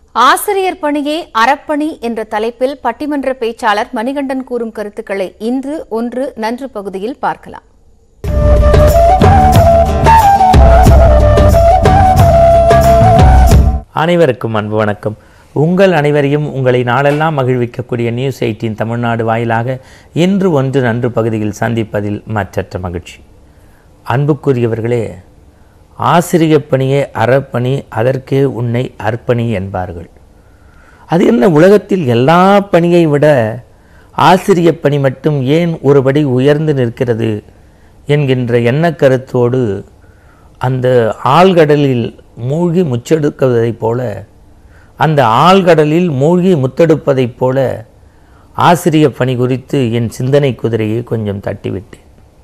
ஆசிரியர் பணியே அறப்பணி என்ற தலைப்பில் பட்டிமன்ற பேச்சாளர் மணிகண்டன் கூறும் கருத்துக்களை இன்று ஒன்று நன்று பகுதியில் பார்க்கலாம் அனைவருக்கும் அன்பு வணக்கம் உங்கள் அனைவரையும் உங்களை நாளெல்லாம் மகிழ்விக்கக்கூடிய நியூஸ் எயிட்டின் தமிழ்நாடு வாயிலாக இன்று ஒன்று நன்று பகுதியில் சந்திப்பதில் மற்றற்ற மகிழ்ச்சி அன்புக்குரியவர்களே ஆசிரியப் பணியே அறப்பணி அதற்கே உன்னை அர்ப்பணி என்பார்கள் அது என்ன உலகத்தில் எல்லா பணியை விட ஆசிரியப் பணி மட்டும் ஏன் ஒருபடி உயர்ந்து நிற்கிறது என்கின்ற எண்ணக்கருத்தோடு அந்த ஆழ்கடலில் மூழ்கி முச்செடுக்குவதைப் போல அந்த ஆழ்கடலில் மூழ்கி முத்தெடுப்பதைப் போல ஆசிரிய பணி குறித்து என் சிந்தனை குதிரையை கொஞ்சம் தட்டிவிட்டேன்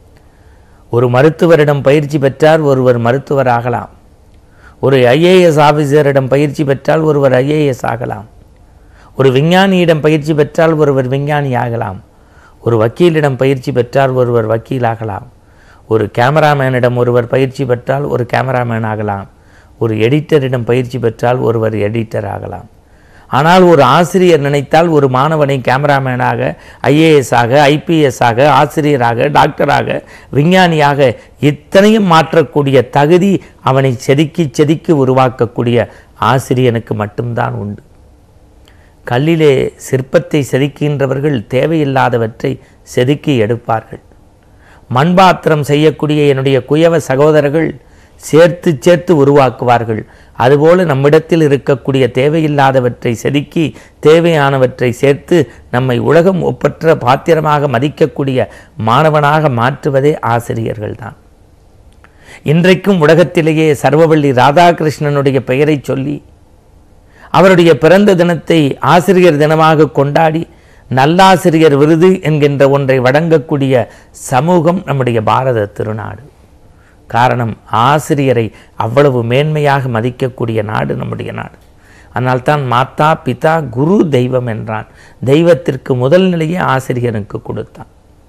ஒரு மருத்துவரிடம் பயிற்சி பெற்றால் ஒருவர் மருத்துவர் ஆகலாம் ஒரு ஐஏஎஸ் ஆஃபீஸரிடம் பயிற்சி பெற்றால் ஒருவர் ஐஏஎஸ் ஆகலாம் ஒரு விஞ்ஞானியிடம் பயிற்சி பெற்றால் ஒருவர் விஞ்ஞானி ஆகலாம் ஒரு வக்கீலிடம் பயிற்சி பெற்றால் ஒருவர் வக்கீல் ஆகலாம் ஒரு கேமராமேனிடம் ஒருவர் பயிற்சி பெற்றால் ஒரு கேமராமேன் ஆகலாம் ஒரு எடிட்டரிடம் பயிற்சி பெற்றால் ஒருவர் எடிட்டர் ஆகலாம் ஆனால் ஒரு ஆசிரியர் நினைத்தால் ஒரு மாணவனை கேமராமேனாக ஐஏஎஸ் ஆக ஐபிஎஸ் ஆக ஆசிரியராக டாக்டராக விஞ்ஞானியாக இத்தனையும் மாற்றக்கூடிய தகுதி அவனை செதுக்கி செதுக்கி உருவாக்கக்கூடிய ஆசிரியனுக்கு மட்டும்தான் உண்டு கல்லிலே சிற்பத்தை செதுக்கின்றவர்கள் தேவையில்லாதவற்றை செதுக்கி எடுப்பார்கள் மண்பாத்திரம் செய்யக்கூடிய என்னுடைய குயவ சகோதரர்கள் சேர்த்து சேர்த்து உருவாக்குவார்கள் அதுபோல நம்மிடத்தில் இருக்கக்கூடிய தேவையில்லாதவற்றை செதுக்கி தேவையானவற்றை சேர்த்து நம்மை உலகம் ஒப்பற்ற பாத்திரமாக மதிக்கக்கூடிய மாணவனாக மாற்றுவதே ஆசிரியர்கள்தான் இன்றைக்கும் உலகத்திலேயே சர்வவள்ளி ராதாகிருஷ்ணனுடைய பெயரை சொல்லி அவருடைய பிறந்த தினத்தை ஆசிரியர் தினமாக கொண்டாடி நல்லாசிரியர் விருது என்கின்ற ஒன்றை வழங்கக்கூடிய சமூகம் நம்முடைய பாரத திருநாடு காரணம் ஆசிரியரை அவ்வளவு மேன்மையாக மதிக்கக்கூடிய நாடு நம்முடைய நாடு அதனால்தான் மாதா பிதா குரு தெய்வம் என்றான் தெய்வத்திற்கு முதல் நிலையே ஆசிரியனுக்கு கொடுத்தான்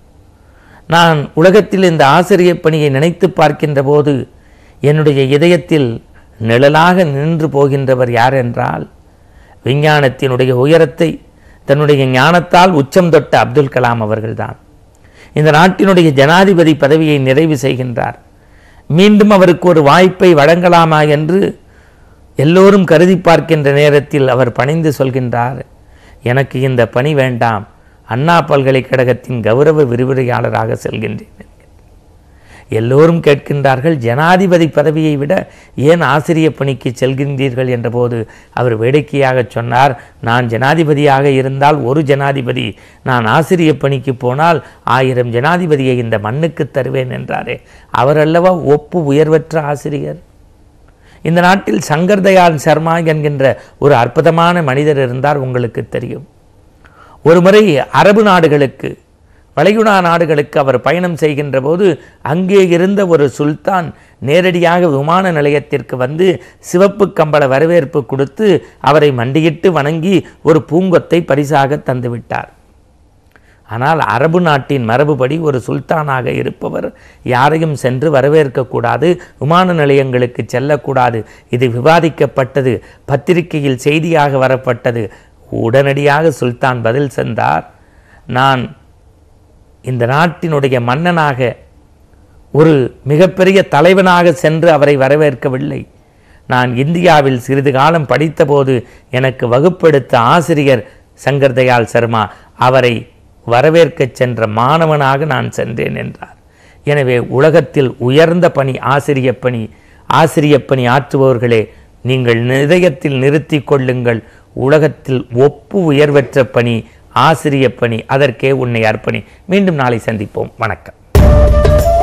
நான் உலகத்தில் இந்த ஆசிரியர் பணியை நினைத்து பார்க்கின்ற போது என்னுடைய இதயத்தில் நிழலாக நின்று போகின்றவர் யார் என்றால் விஞ்ஞானத்தினுடைய உயரத்தை தன்னுடைய ஞானத்தால் உச்சம் தொட்ட அப்துல் கலாம் அவர்கள்தான் இந்த நாட்டினுடைய ஜனாதிபதி பதவியை நிறைவு செய்கின்றார் மீண்டும் அவருக்கு ஒரு வாய்ப்பை வழங்கலாமா என்று எல்லோரும் கருதி பார்க்கின்ற நேரத்தில் அவர் பணிந்து சொல்கின்றார் எனக்கு இந்த பணி வேண்டாம் அண்ணா பல்கலைக்கழகத்தின் கௌரவ விரிவுரையாளராக செல்கின்றேன் எல்லோரும் கேட்கின்றார்கள் ஜனாதிபதி பதவியை விட ஏன் ஆசிரியர் பணிக்கு செல்கின்றீர்கள் என்றபோது அவர் வேடிக்கையாக சொன்னார் நான் ஜனாதிபதியாக இருந்தால் ஒரு ஜனாதிபதி நான் ஆசிரியர் பணிக்கு போனால் ஆயிரம் ஜனாதிபதியை இந்த மண்ணுக்கு தருவேன் என்றாரே அவர் அல்லவா ஒப்பு உயர்வற்ற ஆசிரியர் இந்த நாட்டில் சங்கர் தயாள் சர்மா என்கின்ற ஒரு அற்புதமான மனிதர் இருந்தார் உங்களுக்கு தெரியும் ஒருமுறை அரபு நாடுகளுக்கு வளைகுடா நாடுகளுக்கு அவர் பயணம் செய்கின்ற போது அங்கே இருந்த ஒரு சுல்தான் நேரடியாக விமான நிலையத்திற்கு வந்து சிவப்பு கம்பள வரவேற்பு கொடுத்து அவரை மண்டியிட்டு வணங்கி ஒரு பூங்கொத்தை பரிசாக தந்துவிட்டார் ஆனால் அரபு நாட்டின் மரபுபடி ஒரு சுல்தானாக இருப்பவர் யாரையும் சென்று வரவேற்கக்கூடாது விமான நிலையங்களுக்கு செல்லக்கூடாது இது விவாதிக்கப்பட்டது பத்திரிகையில் செய்தியாக வரப்பட்டது உடனடியாக சுல்தான் பதில் சென்றார் நான் இந்த நாட்டினுடைய மன்னனாக ஒரு மிகப்பெரிய தலைவனாக சென்று அவரை வரவேற்கவில்லை நான் இந்தியாவில் சிறிது காலம் படித்தபோது எனக்கு வகுப்பெடுத்த ஆசிரியர் சங்கர் தயாள் சர்மா அவரை வரவேற்கச் சென்ற மாணவனாக நான் சென்றேன் என்றார் எனவே உலகத்தில் உயர்ந்த பணி ஆசிரியப் பணி ஆசிரியப் பணி ஆற்றுபவர்களே நீங்கள் இதயத்தில் நிறுத்தி கொள்ளுங்கள் உலகத்தில் ஒப்பு உயர்வற்ற பணி ஆசிரியப் பணி அதற்கே உன்னை அர்ப்பணி மீண்டும் நாளை சந்திப்போம் வணக்கம்